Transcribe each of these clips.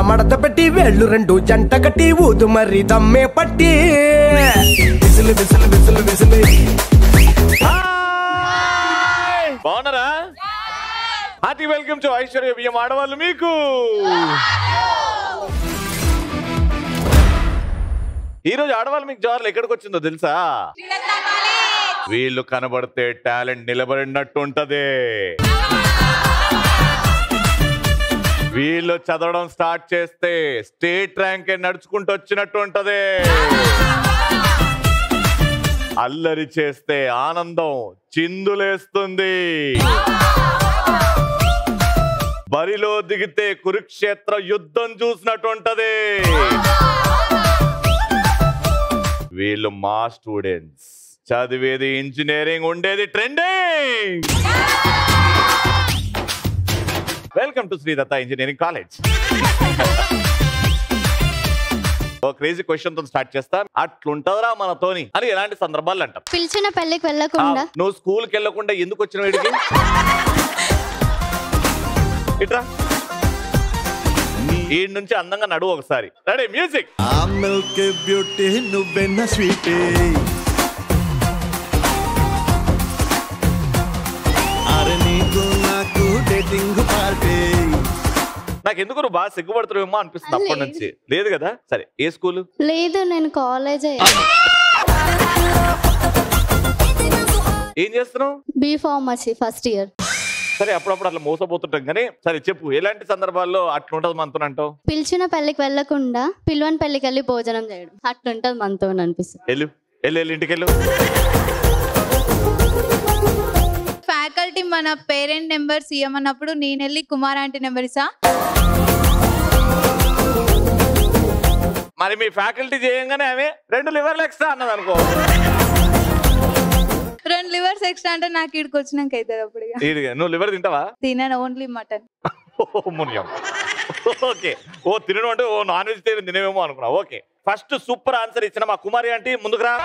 మడత పెట్టి వేళ్ళు రెండు జంట కట్టి ఊదు మరి దమ్మే పట్టి విసులు విసులు విసులు విసులు బాగున్నారా హార్టీ వెల్కమ్ టు ఐశ్వర్య బియ్యం ఆడవాళ్ళు మీకు ఈ రోజు ఆడవాళ్ళు మీకు జోర్లు ఎక్కడికి వచ్చిందో తెలుసా వీళ్ళు కనబడితే టాలెంట్ నిలబడినట్టు ఉంటది వీళ్ళు చదవడం స్టార్ట్ చేస్తే స్టేట్ ర్యాంక్ నడుచుకుంటూ వచ్చినట్టు ఉంటది అల్లరి చేస్తే ఆనందం చిందులేస్తుంది బరిలో దిగితే కురుక్షేత్ర యుద్ధం చూసినట్టు ఉంటది వీళ్ళు మా స్టూడెంట్స్ చదివేది ఇంజనీరింగ్ ఉండేది trending welcome to Sridatta engineering college ఓ క్రేజీ క్వశ్చన్ తో స్టార్ట్ చేస్తా అట్లుంటదరా మనతోని అని ఎలాంటి సందర్భాలు అంటాం పిలిచిన పెళ్ళికి వెళ్ళకుండా ఆ, నువ్వు స్కూల్కి వెళ్ళకుండా ఎందుకు వచ్చిన వీడికి ఇట్రా ఈ నుంచి అందంగా నడువు ఒకసారి రెడీ మ్యూజిక్ ఆ మిల్క్ బ్యూటీ నువ్వెన్న స్వీటీ అరే నీకు నాకు డేటింగ్ పార్టీ నాకు ఎందుకు నువ్వు బాగా సిగ్గుపడుతున్నావేమో అనిపిస్తుంది అప్పటి నుంచి లేదు కదా సరే ఏ స్కూల్ లేదు నేను కాలేజ్ ఏం చేస్తున్నావు బి ఫార్మసీ ఫస్ట్ ఇయర్ సరే అప్పుడప్పుడు అట్లా మోసపోతుంటాం కానీ సరే చెప్పు ఎలాంటి సందర్భాల్లో అట్లా ఉంటుంది మనతో అంటావు పిలిచిన పెళ్ళికి వెళ్ళకుండా పిల్వని పెళ్ళికి వెళ్ళి భోజనం చేయడం అట్లుంటది మనతో అనిపిస్తుంది వెళ్ళు వెళ్ళు వెళ్ళు ఇంటికి వెళ్ళు ఫ్యాకల్టీ మన పేరెంట్ నెంబర్స్ ఇవ్వమన్నప్పుడు నేను వెళ్ళి కుమార్ ఆంటీ నెంబర్ ఇసా మరి మీ ఫ్యాకల్టీ చేయంగానే ఆమె రెండు లివర్లు ఎక్స్ట్రా అన్నది అనుకో రెండు లివర్స్ ఎక్స్ట్రా అంటే నాకు ఇక్కడికి వచ్చినాక అవుతుంది అప్పుడు ఇక. ఈడిగా, నువ్వు లివర్ తింటావా తినను ఓన్లీ మటన్ ఓ మునియం ఓకే ఓ తినడం అంటే ఓ నాన్ వెజిటేరియన్ తినేమేమో అనుకున్నా ఓకే ఫస్ట్ సూపర్ ఆన్సర్ ఇచ్చిన మా కుమారి ఆంటీ ముందుకు రా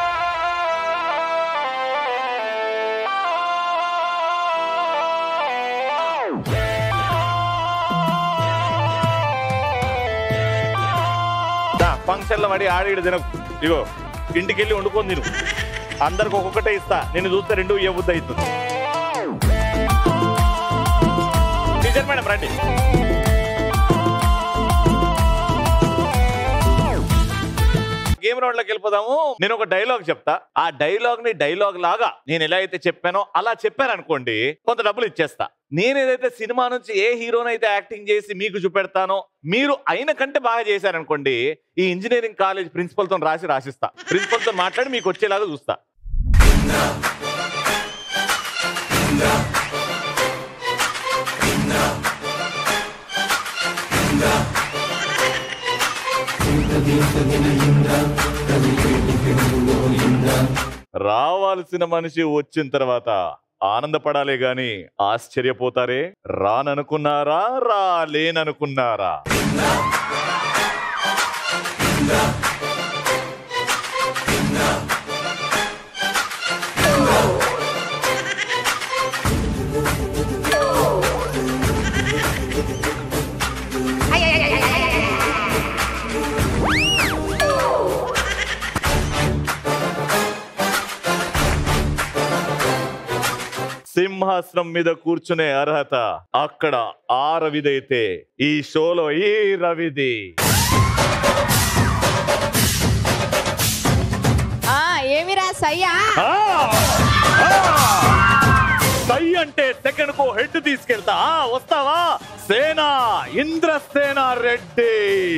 ఫంక్షన్ లో పడి ఆడి తిన ఇగో ఇంటికి వెళ్ళి వండుకొని తిను అందరికి ఒక్కొక్కటే ఇస్తా నేను చూస్తే రెండు ఇవ్వద్దు అవుతుంది టీచర్ మేడం రండి గేమ్ రౌండ్ లోకి వెళ్ళిపోదాము నేను ఒక డైలాగ్ చెప్తా ఆ డైలాగ్ ని డైలాగ్ లాగా నేను ఎలా అయితే చెప్పానో అలా చెప్పాను అనుకోండి కొంత డబ్బులు ఇచ్చేస్తా నేను ఏదైతే సినిమా నుంచి ఏ హీరోనైతే యాక్టింగ్ చేసి మీకు చూపెడతానో మీరు అయిన కంటే బాగా చేశారనుకోండి ఈ ఇంజనీరింగ్ కాలేజ్ ప్రిన్సిపల్ తో రాసి రాసిస్తా ప్రిన్సిపల్ తో మాట్లాడి మీకు వచ్చేలాగా చూస్తా రావాల్సిన మనిషి వచ్చిన తర్వాత ఆనందపడాలే గాని ఆశ్చర్యపోతారే రాననుకున్నారా రాలేననుకున్నారా సింహాసనం మీద కూర్చునే అర్హత అక్కడ ఆ రవిదైతే ఈ షోలో ఈ రవిది ఏమిరా సయ్యా ఆ! ఆ! సై అంటే సెకండ్ కో హెడ్ తీసుకెళ్తా ఆ, వస్తావా సేన ఇంద్రసేన రెడ్డి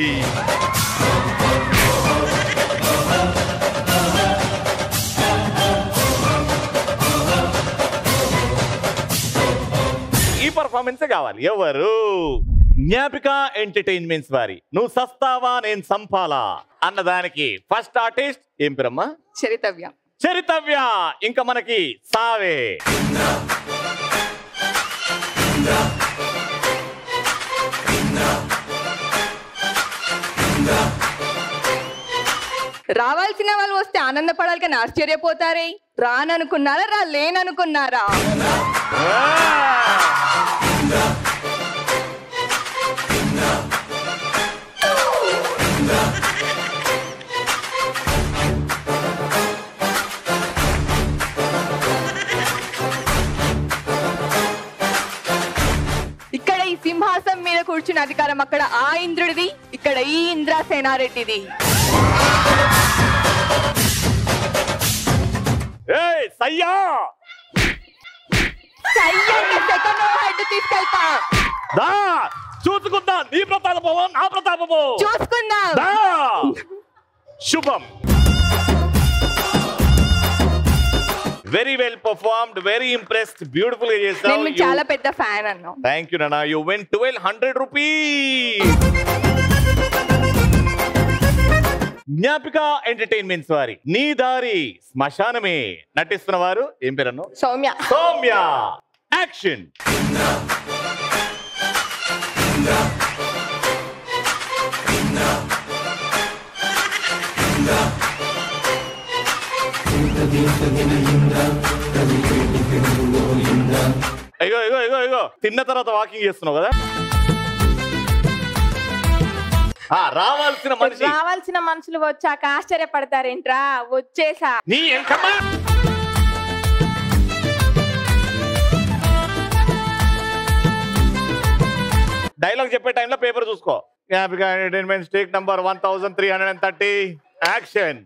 ఈ పర్ఫార్మెన్సే కావాలి ఎవరు జ్ఞాపిక ఎంటర్టైన్మెంట్స్ వారి నువ్వు సస్తావా నేను సంపాలా అన్నదానికి ఫస్ట్ ఆర్టిస్ట్ ఏం పేరమ్మా చరితవ్య చరితవ్య ఇంకా మనకి సావే రావాల్సిన వాళ్ళు వస్తే ఆనందపడాలి కానీ ఆశ్చర్యపోతారే రాననుకున్నారా రా లేననుకున్నారా కూర్చున్న అధికారం అక్కడ ఆ ఇంద్రుడిది ఇక్కడ ఈ ఇంద్రాసేనారెడ్డిది ఏయ్ సయ్యా సెకండ్ హెడ్ తీసుకెళ్తా దా చూసుకుందా నీ ప్రతాపమో నా ప్రతాపమో చూసుకుందాం దా Shubham very well performed very impressed beautiful గా నేను మీకు చాలా చేస్తావు పెద్ద ఫ్యాన్ అన్నా థ్యాంక్ యూ నానా you won twelve hundred rupees Gnapika entertainments వారి నీ దారి శ్మశానమే నటిస్తున్న వారు ఏం పేరన్ను సౌమ్య సౌమ్య యాక్షన్ అయ్యో అయ్యో అయ్యో అయ్యో తిన్న తర్వాత వాకింగ్ చేస్తున్నావు కదా ఆ, రావాల్సిన మనిషి రావాల్సిన మనుషులు వచ్చాక ఆశ్చర్యపడతారేంట్రా వచ్చేసా నీ ఎంకమ్మా డైలాగ్ చెప్పే టైంలో పేపర్ చూసుకో Gnapika entertainment take number one thousand three hundred and thirty action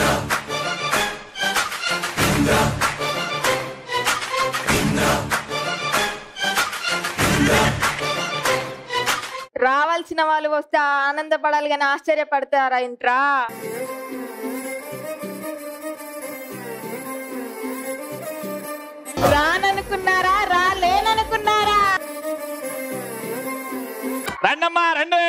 రావాల్సిన వాళ్ళు వస్తే ఆనందపడాలి కానీ ఆశ్చర్యపడతారా ఇంట్రా రాననుకున్నారా రాలేననుకున్నారా రండమ్మా రండి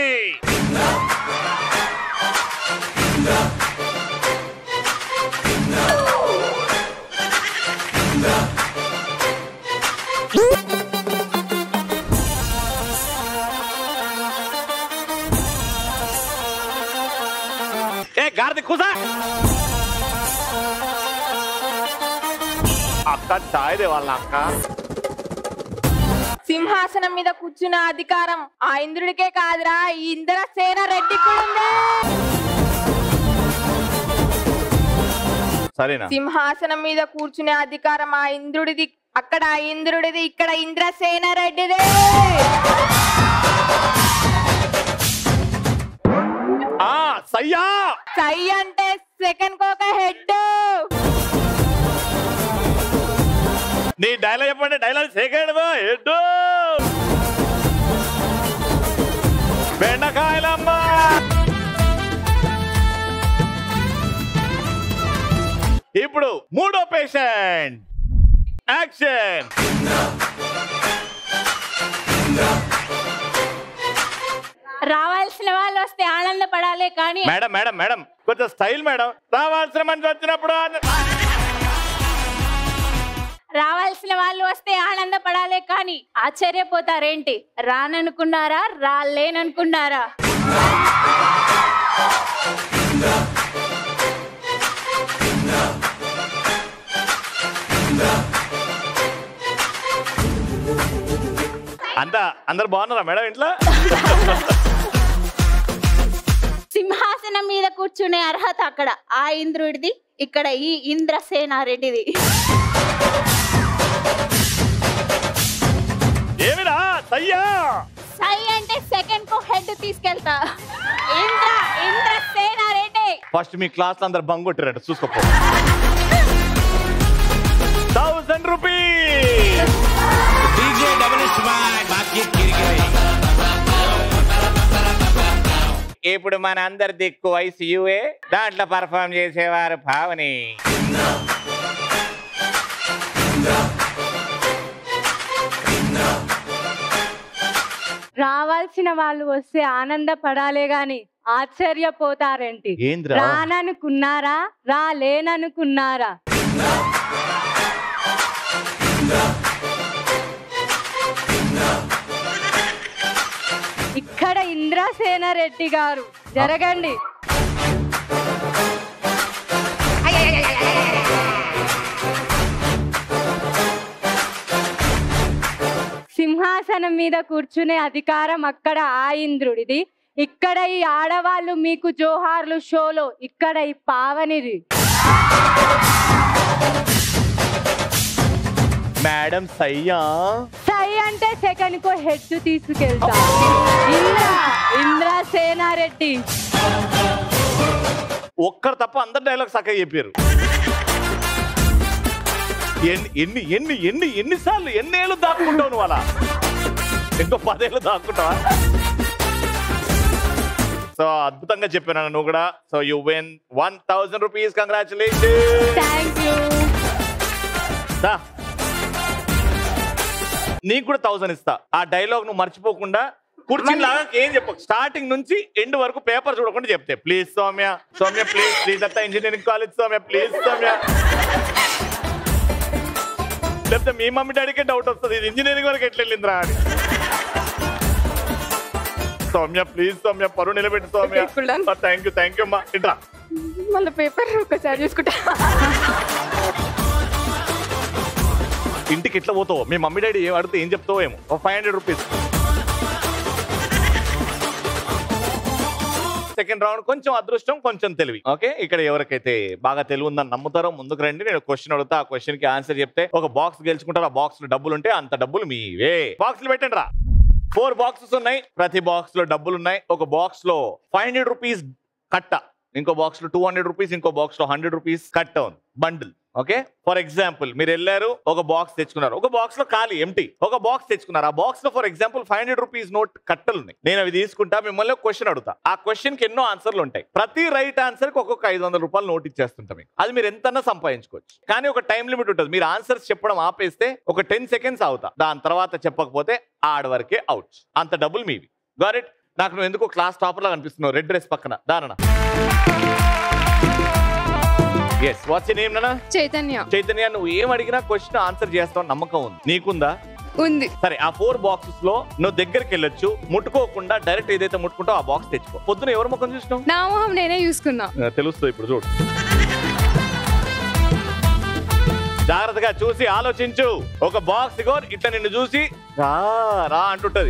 ఏ గాడిద కుసా అక్క చాయ్ దేవాళ్ళ అక్క సింహాసనం మీద కూర్చున్న అధికారం ఆ ఇంద్రుడికే కాదురా ఈ ఇంద్రసేన రెడ్డి కూడా ఉంది సరేనా సింహాసనం మీద కూర్చునే అధికారం ఆ ఇంద్రుడిది అక్కడ ఆ ఇంద్రుడిది ఇక్కడ ఇంద్రసేన రెడ్డిదే ఆ సయ్యా సై అంటే సెకండ్ కోక హెడ్ నీ డైలాగ్ చెప్పండి డైలాగ్ సెకండ్ ఎడ్డు బెండకాయలమ్మ ఇప్పుడు మూడో పేషెంట్ యాక్షన్ రావాల్సిన వాళ్ళు వస్తే ఆనందపడాలి కానీ మేడం మేడం మేడం కొంచెం స్టైల్ మేడం రావాల్సిన మనిషి వచ్చినప్పుడు ఆన- రావాల్సిన వాళ్ళు వస్తే ఆనందపడాలి కానీ ఆశ్చర్యపోతారేంటి రాననుకున్నారా రాలేననుకున్నారా అంతా అందరు బాగున్నారా మేడం ఇంట్లో సింహాసనం మీద కూర్చునే అర్హత అక్కడ ఆ ఇంద్రుడిది ఇక్కడ ఈ ఇంద్రసేనారెడ్డిది ఏమిరా సయ్యా సై అంటే సెకండ్ కు హెడ్ తీసుకెళ్తా ఇంద్ర ఇంద్రసేనారెడ్డి ఫస్ట్ మీ క్లాస్ అందరు బంగొట్టిరంట చూసుకోపో thousand rupees DJ double smart बातचीत गिर गई ఇప్పుడు మన అందరి దిక్కు వయసు యువే దాంట్లో పర్ఫామ్ చేసేవారు భావని రావాల్సిన వాళ్ళు వస్తే ఆనందపడాలే గాని ఆశ్చర్యపోతారేంటి ఏంద్రా? రాననుకున్నారా రాలేననుకున్నారా ఇక్కడ ఇంద్రసేన రెడ్డి గారు జరగండి సింహాసనం మీద కూర్చునే అధికారం అక్కడ ఆ ఇంద్రుడిది ఇక్కడ ఈ ఆడవాళ్ళు మీకు జోహార్లు షోలో ఇక్కడ ఈ పావనిది మేడం సయ్యా సై లేదంటే సెకండ్ కో హెడ్ తీసుకెళ్తా ఇంద్ర ఇంద్ర సేనారెడ్డి ఒక్కరు తప్ప అందరు డైలాగ్ చక్కగా చెప్పారు ఎన్ని ఎన్ని ఎన్ని ఎన్ని ఎన్నిసార్లు ఎన్నేళ్ళు దాక్కుంటావు నువ్వు అలా ఇంకో పదేళ్ళు దాక్కుంటావా సో అద్భుతంగా చెప్పాను నువ్వు కూడా so you win one thousand rupees congratulation thank you నీకు కూడా థౌసండ్ ఇస్తా ఆ డైలాగ్ నువ్వు మర్చిపోకుండా కూర్చునిలాగా ఏం చెప్పకు స్టార్టింగ్ నుంచి ఎండ్ వరకు పేపర్ చూడకుండా చెప్తే please Soumya Soumya please Sridatta engineering college Soumya please Soumya లేకపోతే మీ మమ్మీ డాడీకే డౌట్ వస్తుంది ఇది ఇంజనీరింగ్ వరకు ఎట్లా వెళ్ళిందిరా అని సౌమ్య ప్లీజ్ సౌమ్య పరు నిలబెట్టి Soumya thank you thank you అమ్మా ఇట్రా మళ్ళీ పేపర్ ఒకసారి చూసుకుంటా ఇంటికి ఎట్లా పోతావు మీ మమ్మీ డాడీ ఏం అడిగితే ఏం చెప్తావో ఏమో five hundred rupees second round కొంచెం అదృష్టం కొంచెం తెలివి ఓకే ఇక్కడ ఎవరికైతే బాగా తెలివి ఉందని నమ్ముతారో ముందుకు రండి నేను క్వశ్చన్ అడుగుతా ఆ క్వశ్చన్ కి ఆన్సర్ చెప్తే ఒక బాక్స్ గెలుచుకుంటారు ఆ బాక్స్ లో డబ్బులు ఉంటే అంత డబ్బులు మీవే బాక్స్ పెట్టండి రా ఫోర్ బాక్సెస్ ఉన్నాయి ప్రతి బాక్స్ లో డబ్బులు ఉన్నాయి ఒక బాక్స్ లో ఫైవ్ హండ్రెడ్ రూపీస్ కట్ట ఇంకో బాక్స్ లో టూ హండ్రెడ్ రూపీస్ ఇంకో బాక్స్ లో హండ్రెడ్ రూపీస్ కట్ట ఉంది బండిల్ ఓకే ఫర్ ఎగ్జాంపుల్ మీరు వెళ్ళారు ఒక బాక్స్ తెచ్చుకున్నారు ఒక బాక్స్ లో ఖాళీ ఎంటీ ఒక బాక్స్ తెచ్చుకున్నారు ఆ బాక్స్ లో for example five hundred rupees note కట్టలు ఉన్నాయి నేను అవి తీసుకుంటా మిమ్మల్ని క్వశ్చన్ అడుగుతా ఆ క్వశ్చన్ కి ఎన్నో ఆన్సర్లు ఉంటాయి ప్రతి రైట్ ఆన్సర్ కి ఒక్కొక్క ఐదు వందల రూపాయలు నోట్ ఇచ్చేస్తుంటాం మీకు అది మీరు ఎంతన్నా సంపాదించుకోవచ్చు కానీ ఒక టైం లిమిట్ ఉంటుంది మీరు ఆన్సర్స్ చెప్పడం ఆపేస్తే ఒక టెన్ సెకండ్స్ అవుతా దాని తర్వాత చెప్పకపోతే ఆడ వరకే అవుట్ అంత డబ్బులు మీవి గారెట్ నాకు నువ్వు ఎందుకో క్లాస్ టాపర్ లాగా అనిపిస్తున్నావు రెడ్ డ్రెస్ పక్కన దానన ఎస్ వాట్స్ నేమ్ నానా చైతన్య చైతన్య నువ్వు ఏం అడిగినా క్వశ్చన్ ఆన్సర్ చేస్తావు నమ్మకం ఉంది నీకుందా ఉంది సరే ఆ ఫోర్ బాక్సెస్ లో నువ్వు దగ్గరికి వెళ్ళొచ్చు ముట్టుకోకుండా డైరెక్ట్ ఏదైతే ముట్టుకుంటావు ఆ బాక్స్ తెచ్చుకో పొద్దున ఎవరి ముఖం చూసినావు నా మొహం నేనే చూసుకున్నా ఆ, తెలుస్తుంది ఇప్పుడు చూడు జాగ్రత్తగా చూసి ఆలోచించు ఒక బాక్స్ ఇగో ఇట్లా నిన్ను చూసి రా రా అంటుంటది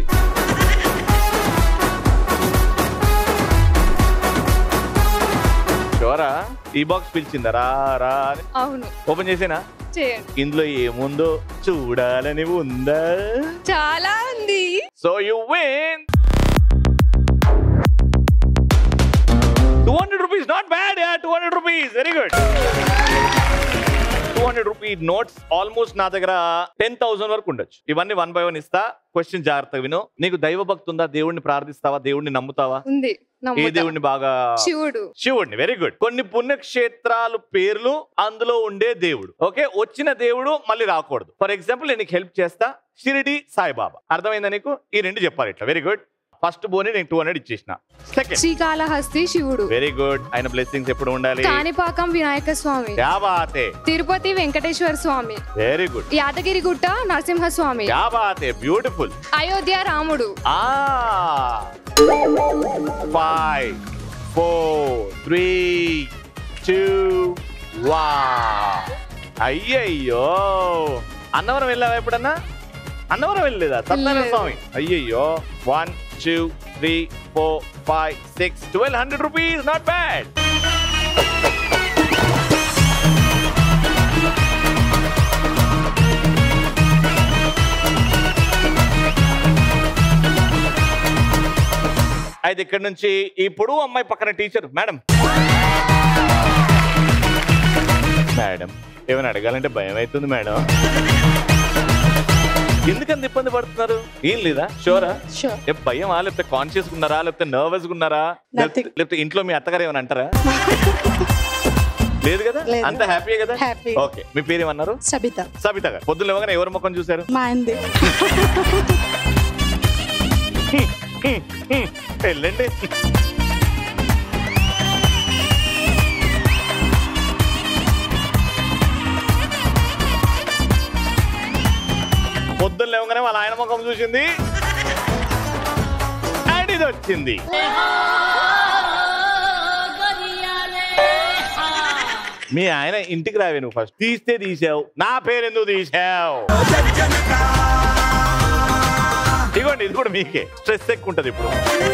షోరా ఈ బాక్స్ పిలిచిందా రా రా అని అవును ఓపెన్ చేసేనా చేయండి ఇందులో ఏముందో చూడాలని ఉందా చాలా ఉంది so you win two hundred rupees not bad yeah two hundred rupees very good two hundred rupee notes almost నా దగ్గర టెన్ థౌసండ్ వరకు ఉండొచ్చు ఇవన్నీ వన్ బై వన్ ఇస్తా క్వశ్చన్ జాగ్రత్తగా విను నీకు దైవ భక్తి ఉందా దేవుడిని ప్రార్థిస్తావా దేవుడిని నమ్ముతావా ఉంది ఏ నమ్ముతా. దేవుడిని బాగా శివుడు శివుడిని వెరీ గుడ్ కొన్ని పుణ్యక్షేత్రాలు పేర్లు అందులో ఉండే దేవుడు ఓకే వచ్చిన దేవుడు మళ్ళీ రాకూడదు ఫర్ ఎగ్జాంపుల్ నేను నీకు హెల్ప్ చేస్తా షిరిడి సాయిబాబా అర్థమైందా నీకు ఈ రెండు చెప్పాలి ఇట్లా వెరీ గుడ్ ఫస్ట్ బోని నేను టూ హండ్రెడ్ ఇచ్చేసిన సెకండ్ శ్రీకాళహస్తి శివుడు వెరీ గుడ్ ఆయన బ్లెస్సింగ్స్ ఎప్పుడు ఉండాలి కాణిపాకం వినాయక స్వామి క్యా బాతే తిరుపతి వెంకటేశ్వర స్వామి వెరీ గుడ్ యాదగిరిగుట్ట నరసింహ స్వామి క్యా బాతే బ్యూటిఫుల్ అయోధ్య రాముడు ఆ ఫైవ్ ఫోర్ త్రీ టూ వా అయ్యయ్యో అన్నవరం వెళ్ళావా ఎప్పుడన్నా అన్నవరం వెళ్ళలేదా సత్యనారాయణ లేదు. స్వామి అయ్యయ్యో one two three four five six twelve hundred rupees not bad అయితే ఇక్కడ నుంచి ఈ పొడుగు అమ్మాయి పక్కన టీచర్ మేడం మేడం ఏమైనా అడగాలంటే భయం అవుతుంది మేడం ఎందుకంత ఇబ్బంది పడుతున్నారు ఏం లేదా షోరా Sure. ఏ భయమా లేకపోతే కాన్షియస్ ఉన్నారా లేకపోతే నర్వస్ ఉన్నారా లేకపోతే లేకపోతే ఇంట్లో మీ అత్తగారు ఏమైనా అంటారా లేదు కదా లేదు. అంత హ్యాపీయే కదా Happy. ఓకే మీ పేరు ఏమన్నారు సబిత సబిత గారు పొద్దున్న లేవగానే ఎవరి ముఖం చూశారు మా అంది వెళ్ళండి పొద్దున్న లేవగానే వాళ్ళ ఆయన ముఖం చూసింది అండ్ ఇది వచ్చింది మీ ఆయన ఇంటికి రావే నువ్వు ఫస్ట్ తీస్తే తీసావు నా పేరు ఎందుకు తీసావు ఇదిగోండి ఇది కూడా మీకే స్ట్రెస్ ఎక్కువ ఉంటుంది ఇప్పుడు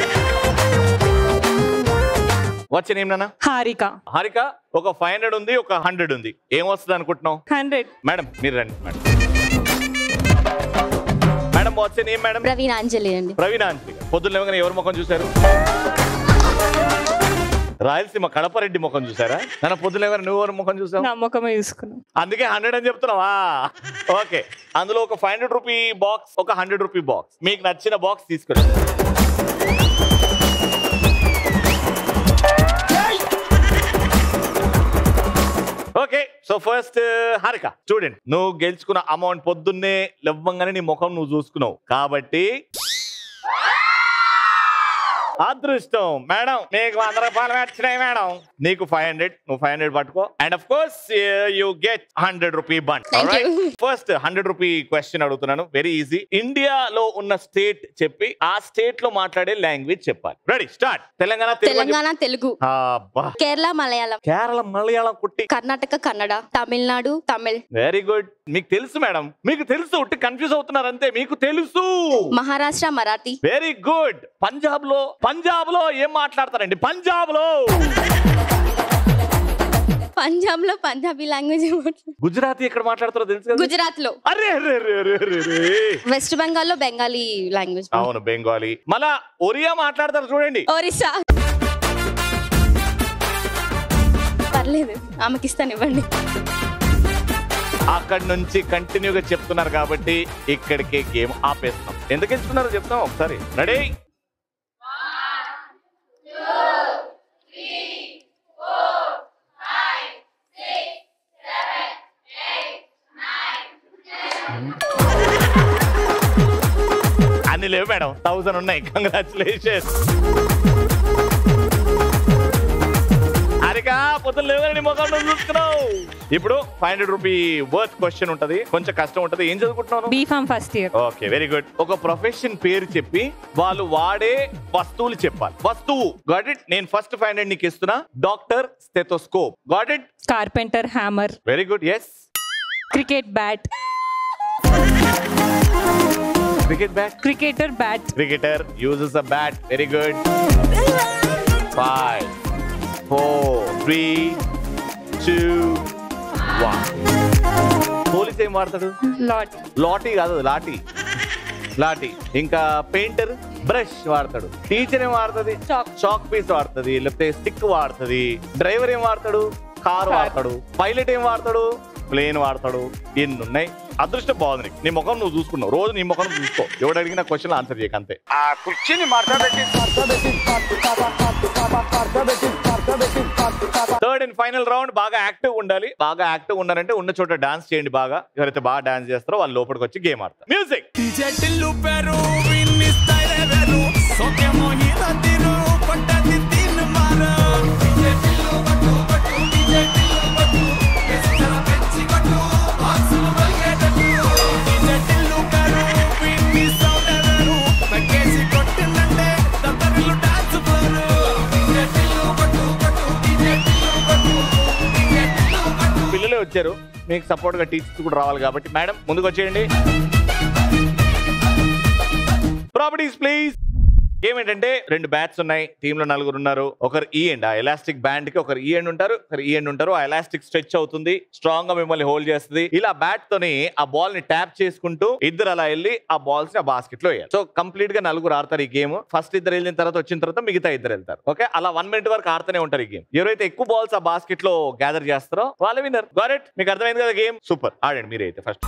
వచ్చిన ఏం నాన్న హారిక హారిక ఒక ఫైవ్ హండ్రెడ్ ఉంది ఒక హండ్రెడ్ ఉంది ఏం వస్తుంది అనుకుంటున్నావు హండ్రెడ్ మేడం మీరు రండి madam madam madam what's name madam Praveen Anjali అండి ప్రవీణ్ ఆంటీ పొద్దున్న లేవగానే ఎవరి ముఖం చూశారు రాయలసీమ కడపరెడ్డి ముఖం చూసారా నన్ను పొద్దున్న లేవగానే నువ్వు ఎవరి ముఖం చూసావు నమ్మకమే తీసుకున్నాం అందుకే హండ్రెడ్ అని చెప్తున్నావా ఓకే అందులో ఒక ఫైవ్ హండ్రెడ్ రూపీ బాక్స్ ఒక హండ్రెడ్ రూపీ బాక్స్ మీకు నచ్చిన బాక్స్ తీసుకుని ఓకే సో ఫస్ట్ హారిక చూడండి నువ్వు గెలుచుకున్న అమౌంట్ పొద్దున్నే లవ్వంగానే నీ ముఖం నువ్వు చూసుకున్నావు కాబట్టి అదృష్టం మేడం నీకు వంద రూపాయలు వచ్చినాయి మేడం నీకు ఫైవ్ హండ్రెడ్ నువ్వు ఫైవ్ హండ్రెడ్ పట్టుకో and of course you get hundred rupee బండ్ Thank you. First hundred rupee question అడుగుతున్నాను వెరీ ఈజీ ఇండియాలో ఉన్న స్టేట్ చెప్పి ఆ స్టేట్ లో మాట్లాడే లాంగ్వేజ్ చెప్పాలి రెడీ స్టార్ట్ తెలంగాణ తెలుగు అని తెలంగాణ తెలుగు చెప్పు. అబ్బా కేరళ మలయాళం కేరళ మలయాళం కుట్టి కర్ణాటక కన్నడ తమిళనాడు తమిళ్ వెరీ గుడ్ మీకు తెలుసు మేడం మీకు తెలుసు ఉట్టి కన్ఫ్యూజ్ అవుతున్నారు అంతే మీకు తెలుసు మహారాష్ట్ర మరాఠీ వెరీ గుడ్ పంజాబ్ లో పంజాబ్ లో ఏం మాట్లాడతారండి పంజాబ్ లో పంజాబ్ లో పంజాబీ లాంగ్వేజ్ గుజరాతీ ఎక్కడ మాట్లాడతారో తెలుసు కదా గుజరాత్ లో అరే అరే అరే అరే అరే అరే. వెస్ట్ బెంగాల్ లో బెంగాలీ లాంగ్వేజ్ అవును బెంగాలీ మళ్ళా ఒరియా మాట్లాడతారు చూడండి ఒరిస్సా పర్లేదు ఆమెకి ఇస్తాను ఇవ్వండి అక్కడి నుంచి కంటిన్యూగా చెప్తున్నారు కాబట్టి ఇక్కడికి గేమ్ ఆపేస్తాం ఎందుకు ఇస్తున్నారో చెప్తాం ఒకసారి రెడీ అన్ని లేవు మేడం థౌసండ్ ఉన్నాయి కంగ్రాచులేషన్ హరిక పొద్దున లేవని ముఖం నువ్వు చూసుకున్నావు ఇప్పుడు five hundred rupee worth question ఉంటది కొంచెం కష్టం ఉంటది ఏం చదువుకుంటున్నాను B Pharm first year okay very good ఒక ప్రొఫెషన్ పేరు చెప్పి వాళ్ళు వాడే వస్తువులు చెప్పాలి వస్తువు గాట్ ఇట్ నేను ఫస్ట్ ఫైవ్ హండ్రెడ్ నీకు ఇస్తున్నా doctor stethoscope got it carpenter hammer very good yes cricket bat cricket bat cricketer bat cricketer uses a bat very good five four three two one police ఏం వాడతాడు lot lathi కాదు అది లాటీ లాటీ ఇంకా painter brush వాడతాడు teacher ఏం వాడుతుంది Chalk. Chalk piece వాడుతుంది లేకపోతే stick వాడుతుంది డ్రైవర్ ఏం వాడతాడు కార్ Car. వాడతాడు పైలట్ ఏం వాడతాడు ప్లేన్ వాడతాడు ఎన్ని ఉన్నాయి అదృష్టం బాగుంది నీకు. నీ ముఖం నువ్వు చూసుకున్నావు రోజు నీ ముఖం నువ్వు చూసుకో ఎవడు అడిగిన క్వశ్చన్ ఆన్సర్ చేయక అంతే థర్డ్ అండ్ ఫైనల్ రౌండ్ బాగా యాక్టివ్ ఉండాలి బాగా యాక్టివ్ ఉండాలంటే ఉన్న చోట డాన్స్ చేయండి బాగా ఎవరైతే బాగా డాన్స్ చేస్తారో వాళ్ళు లోపలికి వచ్చి గేమ్ ఆడతారు మ్యూజిక్ చెట్టిల్లు పెరు విన్ని స్టైల్ వెరు సోకే మోహిత తిరు పట్టది తిన్ మార చెట్టిల్లు పట్టు పట్టు చెట్టిల్లు పట్టు ఎస్టర పెంచి కొట్టు బాక్సులు వల్గేటట్టు చెట్టిల్లు పెరు విన్ని సౌండ్ వెరు పక్కేసి కొట్టిందంటే తత్తరిల్లు డాన్స్ ఫ్లోరు చెట్టిల్లు పట్టు పట్టు చెట్టిల్లు పట్టు చెట్టిల్లు పట్టు పిల్లలే వచ్చారు మీకు సపోర్ట్ గా టీచర్స్ కూడా రావాలి కాబట్టి మేడం ముందుకు వచ్చేయండి ప్రాపర్టీస్ ప్లీజ్ ఏమేంటంటే రెండు బ్యాట్స్ ఉన్నాయి టీమ్ లో నలుగురు ఉన్నారు ఒకరు ఈ ఎండ్ ఆ ఎలాస్టిక్ బ్యాండ్ కి ఒకరు ఈ ఎండ్ ఉంటారు ఒకరు ఈ ఎండ్ ఉంటారు ఆ ఎలాస్టిక్ స్ట్రెచ్ అవుతుంది స్ట్రాంగ్ గా మిమ్మల్ని హోల్డ్ చేస్తుంది ఇలా బ్యాట్ తోని ఆ బాల్ ని ట్యాప్ చేసుకుంటూ ఇద్దరు అలా వెళ్ళి ఆ బాల్స్ ని ఆ బాస్కెట్ లో వేయాలి సో కంప్లీట్ గా నలుగురు ఆడతారు ఈ గేమ్ ఫస్ట్ ఇద్దరు వెళ్ళిన తర్వాత వచ్చిన తర్వాత మిగతా ఇద్దరు వెళ్తారు ఓకే అలా వన్ మినిట్ వరకు ఆడుతూనే ఉంటారు ఈ గేమ్ ఎవరైతే ఎక్కువ బాల్స్ ఆ బాస్కెట్ లో గ్యాదర్ చేస్తారో వాళ్ళే విన్నర్ గారెట్ మీకు అర్థమైంది కదా గేమ్ సూపర్ ఆడండి మీరే అయితే ఫస్ట్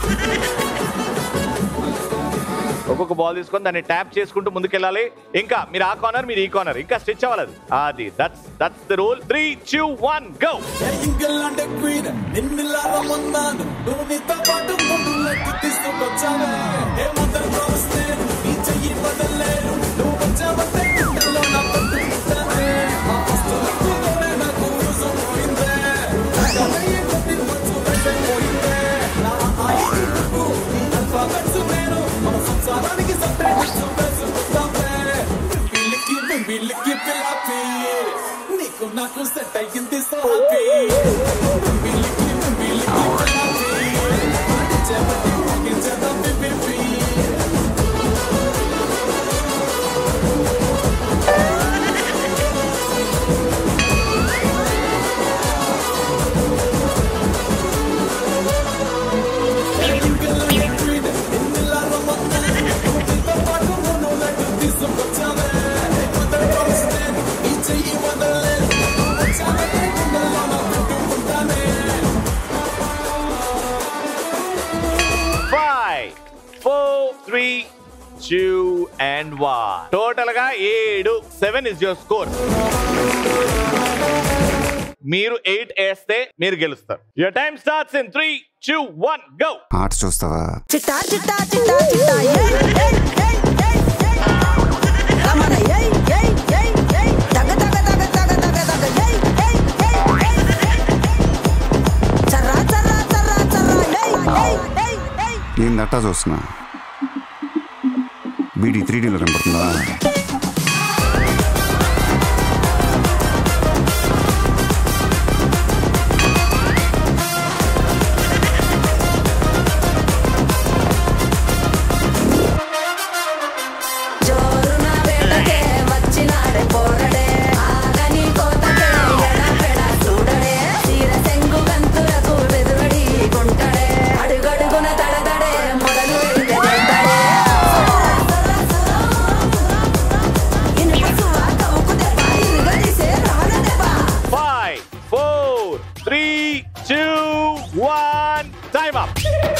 ఒక్కొక్క బాల్ తీసుకొని దాన్ని ట్యాప్ చేసుకుంటూ ముందుకెళ్ళాలి ఇంకా మీరు ఆ కార్నర్ మీరు ఈ కార్నర్ ఇంకా స్టిచ్ అవ్వాలి అది. అది that's that's the rule three two one go England queen నిన్నిలాగా మొన్నాను నువ్వు నీతో పాటు ముందులోకి తీసుకొచ్చావే ఏ మాత్రం వస్తే నీ చెయ్యి బదలేరు నువ్వు వచ్చావంటే గుండెల్లో నా పట్టు ఉంటానే ఆ వస్తువులతోనే నాకు రుజువు పోయిందే కన్నయ్య కొట్టి వచ్చు వెంటే పోయిందే నా ఆయి నువ్వు నీ అల్ఫాబెట్స్ నేను మన సంసారానికి సపరేట్ వేసుకుంటామే వీళ్ళకి వీళ్ళకి పిల్లపి నీకు నాకు సెట్ అయ్యింది సాపి వీళ్ళకి వీళ్ళకి పిల్లపి చెబట్టి ముగించేద్దాం పిపి three two and one total గా ఏడు సెవెన్ ఇస్ యువర్ స్కోర్ మీరు ఎయిట్ వేస్తే మీరు గెలుస్తారు your time starts in three two one go ఆట చూస్తావా చిట్టా చిట్టా చిట్టా చిట్టా ఏయ్ ఏయ్ ఏయ్ ఏయ్ ఏయ్ రమణ ఏయ్ ఏయ్ ఏయ్ ఏయ్ దగ దగ దగ దగ దగ దగ ఏయ్ ఏయ్ ఏయ్ ఏయ్ చర్రా చర్రా చర్రా చర్రా ఏయ్ ఏయ్ ఏయ్ ఏయ్ నేను దట్టా చూస్తున్నా బీడీ త్రీ డీలో కనపడుతుందా జోరున వేటకే వచ్చినాడే పోరడే ఆగని కోతకే ఎడపెడ చూడడే తీర సెంగు గంతులకు బెదురడి గుంటడే అడుగడుగున తడదడే మొదలు పెడితే తింటడే ఇనుప సువా కవుకు దెబ్బ ఇరుగడిసే రాళ్ళ దెబ్బ five four three two one time up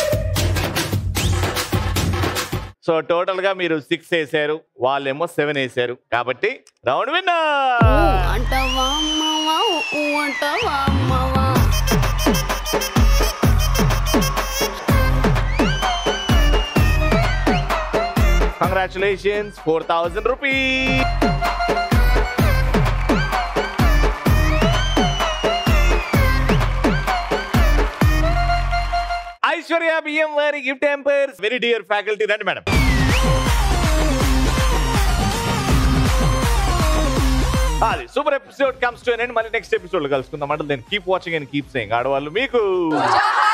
so total గా మీరు సిక్స్ వేసారు వాళ్ళేమో సెవెన్ వేసారు కాబట్టి రౌండ్ విన్నర్ అంటావా అమ్మవా ఊ అంటావా అమ్మవా congratulations four thousand rupee Aishwarya బియ్యం వారి gift empires very dear faculty రండి మేడం అది super episode comes to and మళ్ళీ నెక్స్ట్ ఎపిసోడ్ కలుసుకుందాం అంటే నేను keep watching and keep saying ఆడవాళ్ళు మీకు జోహార్